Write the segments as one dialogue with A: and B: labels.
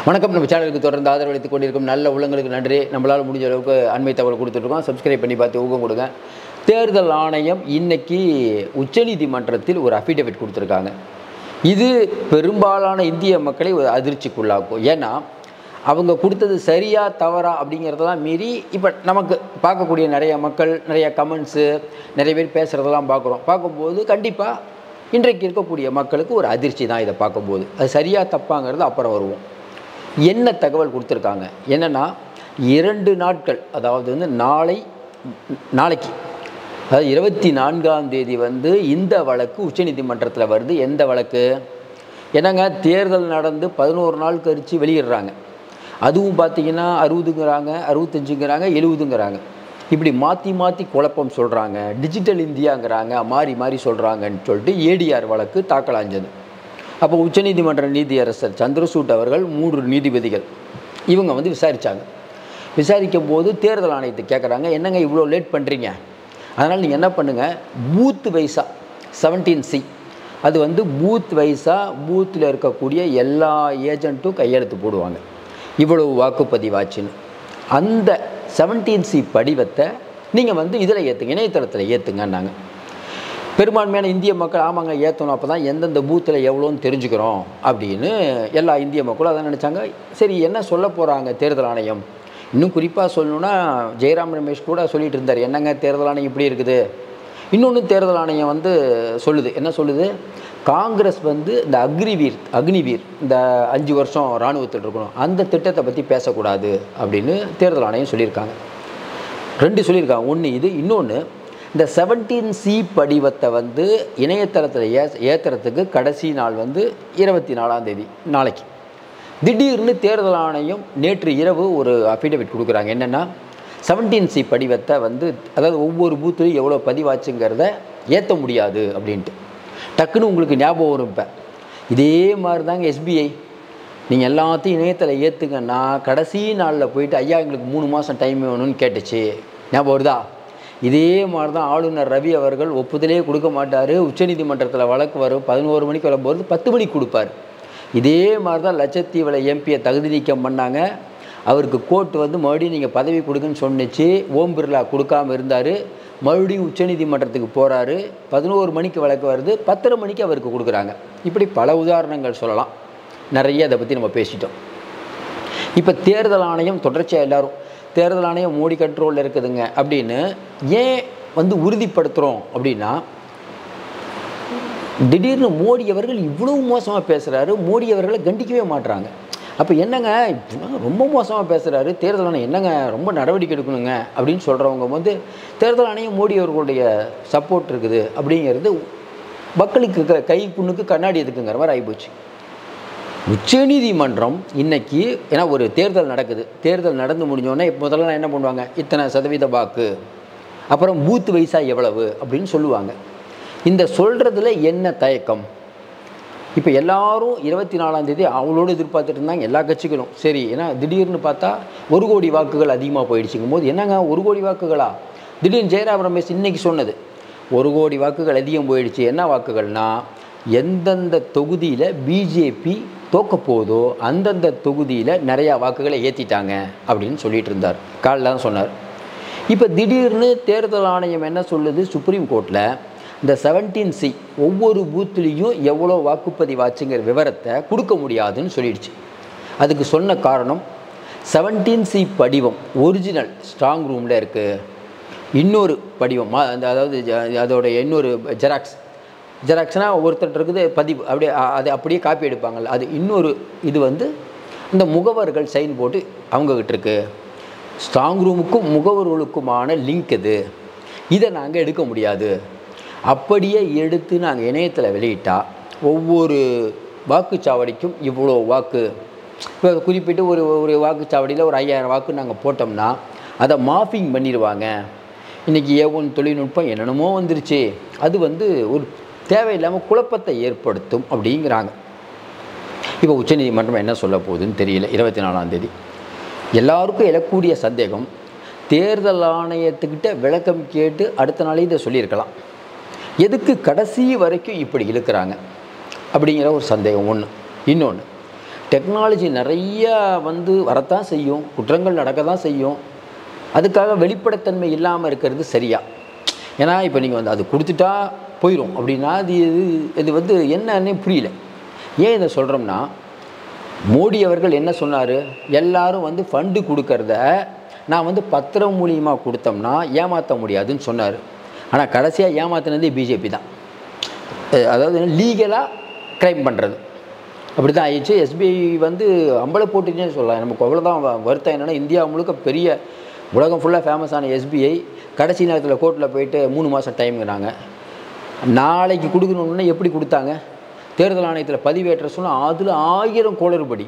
A: வணக்கம் நம்ம சேனலுக்கு தொடர்ந்து ஆதரவளித்துக் கொண்டிருக்கும் நல்ல உள்ளங்களுக்கு நன்றி நம்மளால் முடிஞ்ச அளவுக்கு அண்மை தகவல் கொடுத்துட்ருக்கோம் சப்ஸ்கிரைப் பண்ணி பார்த்து ஊக்கம் கொடுங்க தேர்தல் ஆணையம் இன்னைக்கு உச்சநீதிமன்றத்தில் ஒரு அஃபிடவிட் கொடுத்துருக்காங்க இது பெரும்பாலான இந்திய மக்களை ஒரு அதிர்ச்சிக்குள்ளாக்கும் ஏன்னா அவங்க கொடுத்தது சரியா தவறா அப்படிங்கிறதெல்லாம் மீறி இப்போ நமக்கு பார்க்கக்கூடிய நிறைய மக்கள் நிறைய கமெண்ட்ஸு நிறைய பேர் பேசுகிறதெல்லாம் பார்க்குறோம் பார்க்கும்போது கண்டிப்பாக இன்றைக்கு இருக்கக்கூடிய மக்களுக்கு ஒரு அதிர்ச்சி தான் இதை பார்க்கும்போது அது சரியா தப்பாங்கிறது அப்புறம் வருவோம் என்ன தகவல் கொடுத்துருக்காங்க என்னென்னா இரண்டு நாட்கள் அதாவது வந்து நாளை நாளைக்கு அதாவது இருபத்தி நான்காம் தேதி வந்து இந்த வழக்கு உச்சநீதிமன்றத்தில் வருது எந்த வழக்கு என்னங்க தேர்தல் நடந்து பதினோரு நாள் கழித்து வெளியிடுறாங்க அதுவும் பார்த்தீங்கன்னா அறுபதுங்கிறாங்க அறுபத்தஞ்சுங்கிறாங்க எழுபதுங்கிறாங்க இப்படி மாற்றி மாற்றி குழப்பம் சொல்கிறாங்க டிஜிட்டல் இந்தியாங்கிறாங்க மாறி மாறி சொல்கிறாங்கன்னு சொல்லிட்டு ஏடிஆர் வழக்கு தாக்கலாஞ்சது அப்போ உச்சநீதிமன்ற நீதியரசர் சந்திரசூட் அவர்கள் மூன்று நீதிபதிகள் இவங்க வந்து விசாரித்தாங்க விசாரிக்கும் போது தேர்தல் ஆணையத்தை கேட்குறாங்க என்னங்க இவ்வளோ லேட் பண்ணுறீங்க அதனால் நீங்கள் என்ன பண்ணுங்கள் பூத் வைஸாக செவன்டீன் சி அது வந்து பூத் வைஸாக பூத்தில் இருக்கக்கூடிய எல்லா ஏஜென்ட்டும் கையெழுத்து போடுவாங்க இவ்வளவு வாக்குப்பதிவாச்சுன்னு அந்த செவன்டீன் சி படிவத்தை நீங்கள் வந்து இதில் ஏற்றுங்க இணையதளத்தில் ஏற்றுங்கன்னாங்க பெரும்பான்மையான இந்திய மக்கள் ஆமாங்க ஏற்றணும் அப்போ தான் எந்தெந்த பூத்தில் எவ்வளோன்னு தெரிஞ்சுக்கிறோம் அப்படின்னு எல்லா இந்திய மக்களும் அதான் நினச்சாங்க சரி என்ன சொல்ல போகிறாங்க தேர்தல் ஆணையம் இன்னும் குறிப்பாக சொல்லணுன்னா ஜெயராம் ரமேஷ் கூட சொல்லிட்டு இருந்தார் என்னங்க தேர்தல் ஆணையம் இப்படி இருக்குது இன்னொன்று தேர்தல் ஆணையம் வந்து சொல்லுது என்ன சொல்லுது காங்கிரஸ் வந்து இந்த அக்னிவீர் அக்னிவீர் இந்த அஞ்சு வருஷம் இராணுவத்தில் இருக்கணும் அந்த திட்டத்தை பற்றி பேசக்கூடாது அப்படின்னு தேர்தல் ஆணையம் சொல்லியிருக்காங்க ரெண்டு சொல்லியிருக்காங்க ஒன்று இது இன்னொன்று இந்த செவன்டீன் சி படிவத்தை வந்து இணையதளத்தில் ஏ ஏற்றுறதுக்கு கடைசி நாள் வந்து இருபத்தி நாலாம் தேதி நாளைக்கு திடீர்னு தேர்தல் ஆணையம் நேற்று இரவு ஒரு அஃபிடவிட் கொடுக்குறாங்க என்னென்னா செவன்டீன் சி படிவத்தை வந்து அதாவது ஒவ்வொரு பூத்துலையும் எவ்வளோ பதிவாச்சுங்கிறத ஏற்ற முடியாது அப்படின்ட்டு டக்குன்னு உங்களுக்கு ஞாபகம் வரும் இப்போ இதே மாதிரி தாங்க எஸ்பிஐ நீங்கள் எல்லாத்தையும் இணையத்தில் ஏற்றுங்கன்னா கடைசி நாளில் போயிட்டு ஐயா எங்களுக்கு மூணு மாதம் டைம் வேணும்னு கேட்டுச்சு ஞாபகம் வருதா இதே மாதிரி தான் ஆளுநர் ரவி அவர்கள் ஒப்புதலே கொடுக்க மாட்டார் உச்சநீதிமன்றத்தில் வழக்கு வரும் பதினோரு மணிக்கு வரும்போது பத்து மணிக்கு கொடுப்பார் இதே மாதிரி தான் லட்சத்தீவில் எம்பியை தகுதி நீக்கம் பண்ணாங்க அவருக்கு கோர்ட் வந்து மறுபடியும் நீங்கள் பதவி கொடுக்குன்னு சொன்னிச்சு ஓம் பிர்லா கொடுக்காம இருந்தார் மறுபடியும் உச்சநீதிமன்றத்துக்கு போகிறாரு பதினோரு மணிக்கு வழக்கு வருது பத்தரை மணிக்கு அவருக்கு கொடுக்குறாங்க இப்படி பல உதாரணங்கள் சொல்லலாம் நிறைய அதை பற்றி நம்ம பேசிட்டோம் இப்போ தேர்தல் ஆணையம் தொடர்ச்சியாக எல்லாரும் தேர்தல் ஆணையம் மோடி கண்ட்ரோலில் இருக்குதுங்க அப்படின்னு ஏன் வந்து உறுதிப்படுத்துகிறோம் அப்படின்னா திடீர்னு மோடி அவர்கள் இவ்வளவு மோசமாக பேசுகிறாரு மோடி அவர்களை கண்டிக்கவே மாட்டுறாங்க அப்போ என்னங்க இப்படிலாம் ரொம்ப மோசமாக பேசுகிறாரு தேர்தல் ஆணையம் என்னங்க ரொம்ப நடவடிக்கை எடுக்கணுங்க அப்படின்னு சொல்கிறவங்க வந்து தேர்தல் ஆணையம் மோடி அவர்களுடைய சப்போர்ட் இருக்குது அப்படிங்கிறது மக்களுக்கு க- கை புண்ணுக்கு கண்ணாடி எதுக்குங்கிற மாதிரி ஆகிப்போச்சு உச்சநீதிமன்றம் இன்னைக்கு ஏன்னா ஒரு தேர்தல் நடக்குது தேர்தல் நடந்து முடிஞ்சோடனே முதல்ல என்ன பண்ணுவாங்க இத்தனை சதவீத வாக்கு அப்புறம் பூத் வைஸாக எவ்வளவு அப்படின்னு சொல்லுவாங்க இந்த சொல்கிறதுல என்ன தயக்கம் இப்போ எல்லாரும் இருபத்தி நாலாம் தேதி அவளோடு எதிர்பார்த்துட்டு இருந்தாங்க எல்லா கட்சிகளும் சரி ஏன்னா திடீர்னு பார்த்தா ஒரு கோடி வாக்குகள் அதிகமாக போயிடுச்சுங்கும் போது என்னங்க ஒரு கோடி வாக்குகளா திடீர்னு ஜெயராம் ரமேஷ் இன்னைக்கு சொன்னது ஒரு கோடி வாக்குகள் அதிகம் போயிடுச்சு என்ன வாக்குகள்னா எந்தெந்த தொகுதியில் பிஜேபி தோக்க போதோ அந்தந்த தொகுதியில் நிறையா வாக்குகளை ஏற்றிட்டாங்க அப்படின்னு சொல்லிட்டு இருந்தார் காலைல தான் சொன்னார் இப்போ திடீர்னு தேர்தல் ஆணையம் என்ன சொல்லுது சுப்ரீம் கோர்ட்டில் இந்த செவன்டீன் சி ஒவ்வொரு பூத்துலேயும் எவ்வளோ வாக்குப்பதிவாச்சுங்கிற விவரத்தை கொடுக்க முடியாதுன்னு சொல்லிடுச்சு அதுக்கு சொன்ன காரணம் செவன்டீன் சி படிவம் ஒரிஜினல் ஸ்ட்ராங் ரூமில் இருக்குது இன்னொரு படிவம் மா- அந்த அதாவது ஜ- அதோட இன்னொரு ஜெராக்ஸ் ஜெராக்ஸ்னால் ஒருத்தர் இருக்குது பதிவு அப்படியே அ- அது அப்படியே காப்பி எடுப்பாங்கள்ல அது இன்னொரு இது வந்து இந்த முகவர்கள் சைன் போட்டு அவங்கக்கிட்ட இருக்கு ஸ்ட்ராங் ரூமுக்கும் முகவர்களுக்குமான லிங்க் இது இதை நாங்கள் எடுக்க முடியாது அப்படியே எடுத்து நாங்கள் இணையத்தில் வெளியிட்டா ஒவ்வொரு வாக்குச்சாவடிக்கும் இவ்வளோ வாக்கு இப்போ குறிப்பிட்டு ஒரு ஒரு வாக்குச்சாவடியில் ஒரு ஐயாயிரம் வாக்கு நாங்கள் போட்டோம்னா அதை மாஃபிங் பண்ணிடுவாங்க இன்றைக்கி ஏவன் தொழில்நுட்பம் என்னென்னமோ வந்துருச்சு அது வந்து ஒரு தேவையில்லாமல் குழப்பத்தை ஏற்படுத்தும் அப்படிங்கிறாங்க இப்போ உச்சநீதிமன்றம் என்ன சொல்ல போகுதுன்னு தெரியல இருபத்தி நாலாம் தேதி எல்லாருக்கும் எழக்கூடிய சந்தேகம் தேர்தல் ஆணையத்துக்கிட்ட விளக்கம் கேட்டு அடுத்த நாளே இதை சொல்லியிருக்கலாம் எதுக்கு கடைசி வரைக்கும் இப்படி இழுக்கிறாங்க அப்படிங்கிற ஒரு சந்தேகம் ஒன்று இன்னொன்று டெக்னாலஜி நிறைய வந்து வரத்தான் செய்யும் குற்றங்கள் நடக்க தான் செய்யும் அதுக்காக வெளிப்படைத்தன்மை இல்லாமல் இருக்கிறது சரியா ஏன்னா இப்போ நீங்கள் வந்து அது கொடுத்துட்டா போயிடும் அப்படின்னா அது இது இது வந்து என்னன்னே புரியல ஏன் இதை சொல்கிறோம்னா மோடி அவர்கள் என்ன சொன்னார் எல்லாரும் வந்து ஃபண்டு கொடுக்கறத நான் வந்து பத்திரம் மூலியமாக கொடுத்தோம்னா ஏமாற்ற முடியாதுன்னு சொன்னார் ஆனால் கடைசியாக ஏமாத்தினது பிஜேபி தான் அஹ் அதாவது லீகலாக க்ரைம் பண்ணுறது அப்படி தான் ஆயிடுச்சு எஸ்பிஐ வந்து அம்பல போட்டுன்னே சொல்லலாம் நமக்கு அவ்வளோதான் வ- வருத்தம் என்னென்னா இந்தியா முழுக்க பெரிய உலகம் ஃபுல்லாக ஃபேமஸான எஸ்பிஐ கடைசி நேரத்தில் கோர்ட்டில் போயிட்டு மூணு மாதம் டைம்ங்கிறாங்க நாளைக்கு கொடுக்கணுன்னா எப்படி கொடுத்தாங்க தேர்தல் ஆணையத்தில் பதிவேற்ற சொன்னால் அதில் ஆயிரம் குளறுபடி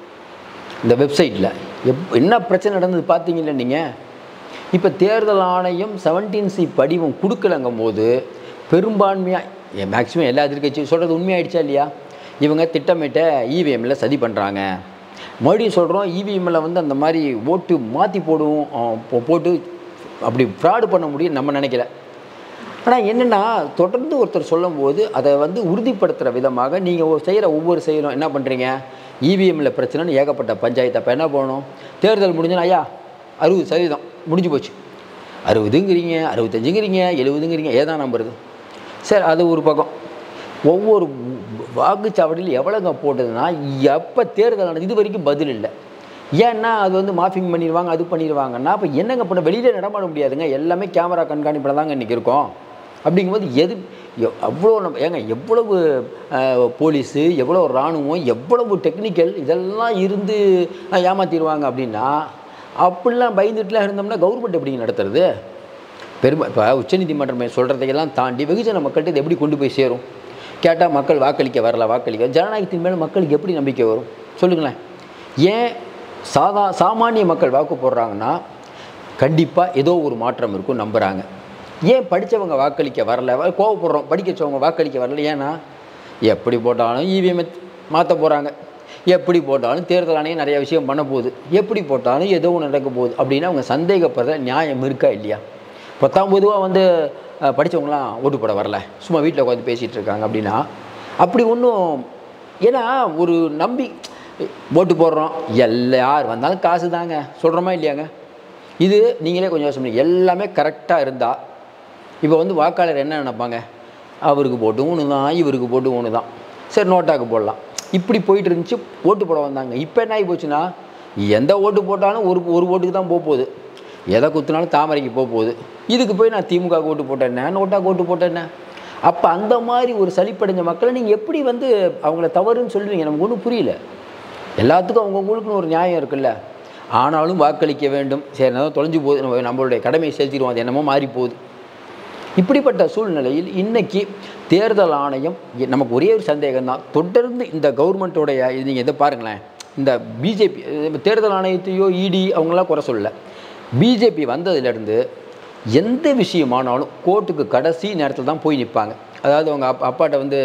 A: இந்த வெப்சைட்டில் எப் என்ன பிரச்சனை நடந்தது பார்த்தீங்கல்ல நீங்கள் இப்போ தேர்தல் ஆணையம் செவன்டீன் சி படிவம் கொடுக்கலங்கும் போது பெரும்பான்மையாக மேக்ஸிமம் எல்லா எதிர்க்கட்சியும் சொல்கிறது உண்மையாயிடுச்சா இல்லையா இவங்க திட்டமிட்ட இவிஎம்மில் சதி பண்ணுறாங்க மறுபடியும் சொல்கிறோம் இவிஎம்மில் வந்து அந்த மாதிரி ஓட்டு மாற்றி போடுவோம் அஹ் போ- போட்டு அப்படி ஃப்ராடு பண்ண முடியும் நம்ம நினைக்கல ஆனால் என்னென்னா தொடர்ந்து ஒருத்தர் சொல்லும்போது அதை வந்து உறுதிப்படுத்துகிற விதமாக நீங்கள் செய்கிற ஒவ்வொரு செயலும் என்ன பண்ணுறீங்க இவிஎம்மில் பிரச்சனைன்னு ஏகப்பட்ட பஞ்சாயத்து அப்போ என்ன பண்ணணும் தேர்தல் முடிஞ்சுன்னா ஐயா அறுபது சதவீதம் முடிஞ்சு போச்சு அறுபதுங்கிறீங்க அறுபத்தஞ்சுங்கிறீங்க எழுபதுங்கிறீங்க ஏதான் நம்புறது சரி அது ஒரு பக்கம் ஒவ்வொரு வாக்குச்சாவடியில் எவ்வளோங்க போட்டதுன்னா எப்போ தேர்தல் நடந்தது இது வரைக்கும் பதில் இல்லை ஏன்னா அது வந்து மாஃபிங் பண்ணிடுவாங்க அது பண்ணிடுவாங்கன்னா அப்போ என்னங்க பண்ண வெளியில் நடமாட முடியாதுங்க எல்லாமே கேமரா கண்காணிப்பில் தாங்க இன்றைக்கி இருக்கோம் அப்படிங்கும்போது எது எவ்- அவ்வளோ நம்ம ஏங்க எவ்வளவு அஹ், போலீஸு எவ்வளோ இராணுவம் எவ்வளவு டெக்னிக்கல் இதெல்லாம் இருந்து அஹ், ஏமாத்திடுவாங்க அப்படின்னா அப்படிலாம் பயந்துட்டுலாம் இருந்தோம்னா கவர்மெண்ட் எப்படிங்க நடத்துறது பெருமை இப்போ உச்சநீதிமன்றம் சொல்கிறதையெல்லாம் தாண்டி வெகுஜன மக்கள்கிட்ட இது எப்படி கொண்டு போய் சேரும் கேட்டால் மக்கள் வாக்களிக்க வரல வாக்களிக்க ஜனநாயகத்தின் மேலே மக்களுக்கு எப்படி நம்பிக்கை வரும் சொல்லுங்களேன் ஏன் சாதா சாமானிய மக்கள் வாக்கு போடுறாங்கன்னா கண்டிப்பாக ஏதோ ஒரு மாற்றம் இருக்கும் நம்புகிறாங்க ஏன் படித்தவங்க வாக்களிக்க வரல வ- கோவப்படுறோம் படிக்க வச்சவங்க வாக்களிக்க வரல ஏன்னா எப்படி போட்டாலும் இவிஎம் மாற்ற போகிறாங்க எப்படி போட்டாலும் தேர்தல் ஆணையம் நிறைய விஷயம் பண்ண போகுது எப்படி போட்டாலும் ஏதோ ஒன்று நடக்க போகுது அப்படின்னு அவங்க சந்தேகப்படுற நியாயம் இருக்கா இல்லையா பத்தாம் பொதுவாக வந்து அஹ், படிச்சவங்களாம் ஓட்டு போட வரல சும்மா வீட்டில் உட்காந்து பேசிகிட்டு இருக்காங்க அப்படின்னா அப்படி ஒன்றும் ஏன்னா ஒரு நம்பி ஓட்டு போடுறோம் எல்லா யார் வந்தாலும் காசு தாங்க சொல்கிறோமா இல்லையாங்க இது நீங்களே கொஞ்சம் யோசனை பண்ணுங்க. எல்லாமே கரெக்டாக இருந்தால் இப்போ வந்து வாக்காளர் என்ன நினைப்பாங்க அவருக்கு போட்டு ஒன்று தான் இவருக்கு போட்டு ஒன்று தான் சரி நோட்டாக்கு போடலாம் இப்படி போயிட்டு இருந்துச்சு ஓட்டு போட வந்தாங்க இப்போ என்ன ஆகி போச்சுன்னா எந்த ஓட்டு போட்டாலும் ஒரு ஒரு ஓட்டுக்கு தான் போக போகுது எதை குத்துனாலும் தாமரைக்கு போக போகுது இதுக்கு போய் நான் திமுக க்கு ஓட்டு போட்டேன்னே நோட்டாக்கு ஓட்டு போட்டேன்னே அப்போ அந்த மாதிரி ஒரு சலிப்படைஞ்ச மக்களை நீங்கள் எப்படி வந்து அவங்கள தவறுன்னு சொல்லுவீங்க நமக்கு ஒன்றும் புரியல எல்லாத்துக்கும் அவங்கவுங்களுக்குன்னு ஒரு நியாயம் இருக்குல்ல ஆனாலும் வாக்களிக்க வேண்டும் சரி என்னதோ தொலைஞ்சு போகுது நம்ம நம்மளுடைய கடமையை செலுத்திடுவோம் அது என்னமோ மாறி போகுது இப்படிப்பட்ட சூழ்நிலையில் இன்னைக்கு தேர்தல் ஆணையம் எ- நமக்கு ஒரே ஒரு சந்தேகம் தான் தொடர்ந்து இந்த கவர்மெண்ட்டோடைய இது நீங்கள் இதை பாருங்களேன் இந்த பிஜேபி தேர்தல் ஆணையத்தையோ இடி அவங்களாம் குறை சொல்லல பிஜேபி வந்ததுலேருந்து எந்த விஷயமானாலும் கோர்ட்டுக்கு கடைசி நேரத்தில் தான் போய் நிற்பாங்க அதாவது அவங்க அப்பா அப்பாட்ட வந்து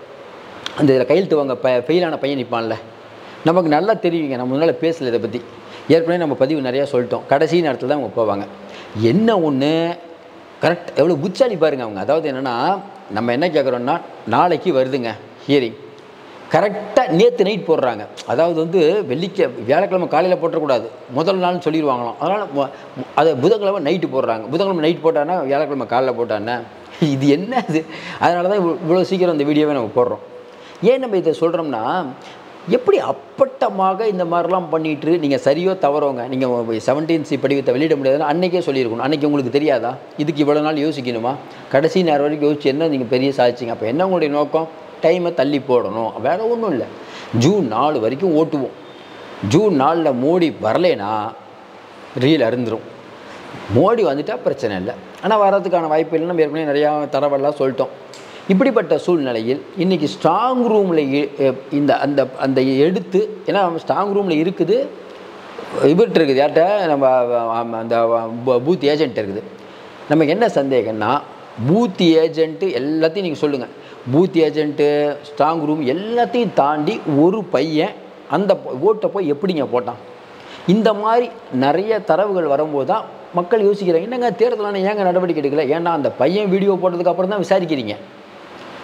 A: அந்த இதில் கையெழுத்து வாங்க ப ஃபெயிலான பையன் நிற்பான்ல நமக்கு நல்லா தெரியுங்க நம்ம முன்னால் பேசல இதை பற்றி ஏற்கனவே நம்ம பதிவு நிறையா சொல்லிட்டோம் கடைசி நேரத்தில் தான் அவங்க போவாங்க என்ன ஒன்று கரெக்ட் எவ்வளோ புச்சாலி பாருங்க அவங்க அதாவது என்னென்னா நம்ம என்ன கேட்குறோன்னா நாளைக்கு வருதுங்க ஹியரிங் கரெக்டாக நேற்று நைட் போடுறாங்க அதாவது வந்து வெள்ளிக்க வியாழக்கிழமை காலையில் போட்டக்கூடாது முதல் நாள்னு சொல்லிடுவாங்களாம் அதனால் அதை புதன்கிழமை நைட்டு போடுறாங்க புதன்கிழமை நைட் போட்டான்னா வியாழக்கிழமை காலையில் போட்டானே இது என்ன இது அதனால தான் இவ்வளோ இவ்வளோ சீக்கிரம் இந்த வீடியோவை நம்ம போடுறோம் ஏன் நம்ம இதை சொல்கிறோம்னா எப்படி அப்பட்டமாக இந்த மாதிரிலாம் பண்ணிட்டு நீங்கள் சரியோ தவறோங்க நீங்கள் செவன்டீன் சி படிவத்தை வெளியிட முடியாதுன்னு அன்னைக்கே சொல்லியிருக்கணும் அன்னைக்கு உங்களுக்கு தெரியாதா இதுக்கு இவ்வளோ நாள் யோசிக்கணுமா கடைசி நேரம் வரைக்கும் யோசிச்சு என்ன நீங்கள் பெரிய சாதிச்சிங்க அப்போ என்ன உங்களுடைய நோக்கம் டைமை தள்ளி போடணும் வேற ஒன்றும் இல்லை ஜூன் நாலு வரைக்கும் ஓட்டுவோம் ஜூன் நாலில் மோடி வரலேனா ரீல் அருந்துரும் மோடி வந்துட்டா பிரச்சனை இல்லை ஆனால் வர்றதுக்கான வாய்ப்பு இல்லைன்னு நம்ம ஏற்கனவே நிறையா தரவெல்லாம் சொல்லிட்டோம் இப்படிப்பட்ட சூழ்நிலையில் இன்றைக்கி ஸ்ட்ராங் ரூமில் இந்த அந்த அந்த எடுத்து ஏன்னா ஸ்ட்ராங் ரூமில் இருக்குது இவர்கிட்ட இருக்குது யார்கிட்ட நம்ம ஆம், அந்த பூ- பூத் ஏஜென்ட் இருக்குது நமக்கு என்ன சந்தேகம்னா பூத் ஏஜென்ட்டு எல்லாத்தையும் நீங்கள் சொல்லுங்கள் பூத் ஏஜென்ட்டு ஸ்ட்ராங் ரூம் எல்லாத்தையும் தாண்டி ஒரு பையன் அந்த பொ- ஓட்டை போய் எப்படிங்க போட்டான் இந்த மாதிரி நிறைய தரவுகள் வரும்போது தான் மக்கள் யோசிக்கிறாங்க என்னங்க தேர்தல் ஆணையம் ஏங்க நடவடிக்கை எடுக்கல ஏன்னா அந்த பையன் வீடியோ போட்டதுக்கு அப்புறம் தான் விசாரிக்கிறீங்க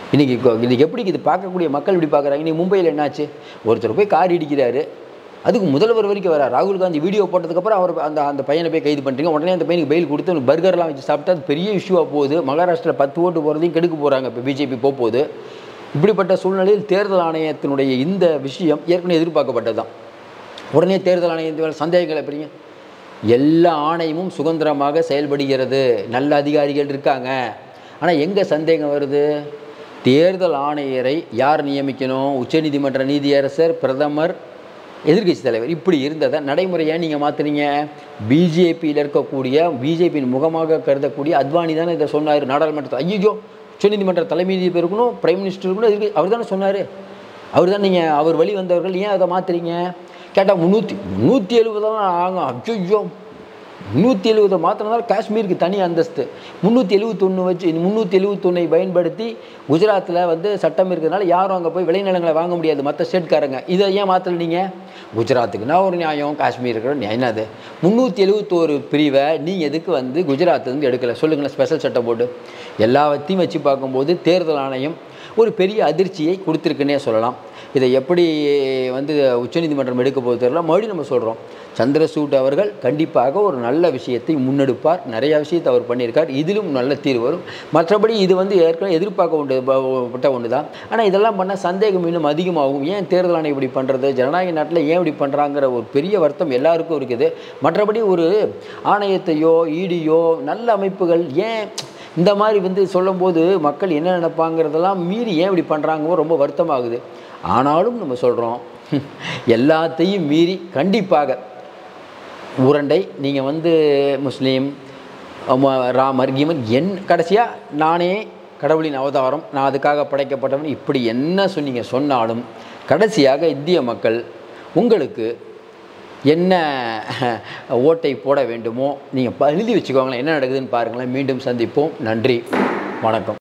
A: இன்றைக்கி இன்றைக்கி எப்படி இது பார்க்கக்கூடிய மக்கள் இப்படி பார்க்குறாங்க இன்றைக்கி மும்பையில் என்னாச்சு ஒருத்தர் போய் கார் இடிக்கிறாரு அதுக்கு முதல்வர் வரைக்கும் வர ராகுல் காந்தி வீடியோ போட்டதுக்கப்புறம் அவர் அந்த அந்த பையனை போய் கைது பண்ணுறீங்க உடனே அந்த பையனுக்கு பெயில் கொடுத்து அவனுக்கு பர்கர்லாம் வச்சு சாப்பிட்டா அது பெரிய இஷ்யூவாக போகுது மகாராஷ்டிரா பத்து ஓட்டு போகிறதையும் கெடுக்க போகிறாங்க இப்போ பிஜேபி போக போகுது இப்படிப்பட்ட சூழ்நிலையில் தேர்தல் ஆணையத்தினுடைய இந்த விஷயம் ஏற்கனவே எதிர்பார்க்கப்பட்டது தான் உடனே தேர்தல் ஆணையத்தின் சந்தேகங்கள் எப்படிங்க எல்லா ஆணையமும் சுதந்திரமாக செயல்படுகிறது நல்ல அதிகாரிகள் இருக்காங்க ஆனால் எங்கே சந்தேகம் வருது தேர்தல் ஆணையரை யார் நியமிக்கணும் உச்சநீதிமன்ற நீதியரசர் பிரதமர் எதிர்க்கட்சி தலைவர் இப்படி இருந்ததை நடைமுறையை நீங்கள் மாற்றுறீங்க பிஜேபியில் இருக்கக்கூடிய பிஜேபியின் முகமாக கருதக்கூடிய அத்வானி தானே இதை சொன்னார் நாடாளுமன்றத்தில் ஐயோ உச்சநீதிமன்ற தலைமை நீதிபதி இருக்கணும் பிரைம் மினிஸ்டர் இருக்கணும் எதிர்க்க அவர் தானே சொன்னார் அவர் தான் நீங்கள் அவர் வழி வந்தவர்கள் ஏன் அதை மாற்றுறீங்க கேட்டால் முந்நூற்றி முந்நூற்றி எழுபதெல்லாம் ஆகும் ஐயோ முந்நூற்றி எழுபதை மாற்றினதால் காஷ்மீருக்கு தனி அந்தஸ்து முந்நூற்றி எழுபத்தொன்று வச்சு முந்நூற்றி எழுபத்தொன்னை பயன்படுத்தி குஜராத்தில் வந்து சட்டம் இருக்கிறதுனால யாரும் அங்கே போய் விளைநிலங்களை வாங்க முடியாது மற்ற ஸ்டேட்காரங்க இதை ஏன் மாற்றல நீங்கள் குஜராத்துக்குன்னா ஒரு நியாயம் காஷ்மீருக்கு ஒரு நியாயம் என்னது முந்நூற்றி எழுபத்தோரு பிரிவை நீங்கள் எதுக்கு வந்து குஜராத்துலேருந்து எடுக்கலை சொல்லுங்களேன் ஸ்பெஷல் சட்டம் போட்டு எல்லாத்தையும் வச்சு பார்க்கும்போது தேர்தல் ஆணையம் ஒரு பெரிய அதிர்ச்சியை கொடுத்துருக்குன்னே சொல்லலாம் இதை எப்படி வந்து உச்சநீதிமன்றம் எடுக்க போது தெரியல மறுபடியும் நம்ம சொல்கிறோம் சந்திரசூட் அவர்கள் கண்டிப்பாக ஒரு நல்ல விஷயத்தை முன்னெடுப்பார் நிறைய விஷயத்தை அவர் பண்ணியிருக்கார் இதிலும் நல்ல தீர்வு வரும் மற்றபடி இது வந்து ஏற்கனவே எதிர்பார்க்க ஒன்று பட்ட ஒன்று தான் ஆனால் இதெல்லாம் பண்ணால் சந்தேகம் இன்னும் அதிகமாகும் ஏன் தேர்தல் ஆணையம் இப்படி பண்ணுறது ஜனநாயக நாட்டில் ஏன் இப்படி பண்ணுறாங்கிற ஒரு பெரிய வருத்தம் எல்லாருக்கும் இருக்குது மற்றபடி ஒரு ஆணையத்தையோ ஈடியோ நல்ல அமைப்புகள் ஏன் இந்த மாதிரி வந்து சொல்லும்போது மக்கள் என்ன நினைப்பாங்கிறதெல்லாம் மீறி ஏன் இப்படி பண்ணுறாங்க ரொம்ப வருத்தமாகுது ஆனாலும் நம்ம சொல்கிறோம் எல்லாத்தையும் மீறி கண்டிப்பாக உரண்டை நீங்கள் வந்து முஸ்லீம் ம- ராமர் கீமன் என் கடைசியாக நானே கடவுளின் அவதாரம் நான் அதுக்காக படைக்கப்பட்டவன் இப்படி என்ன சொன்னீங்க சொன்னாலும் கடைசியாக இந்திய மக்கள் உங்களுக்கு என்ன ஓட்டை போட வேண்டுமோ நீங்கள் எழுதி வச்சுக்கோங்களேன் என்ன நடக்குதுன்னு பாருங்களேன் மீண்டும் சந்திப்போம் நன்றி வணக்கம்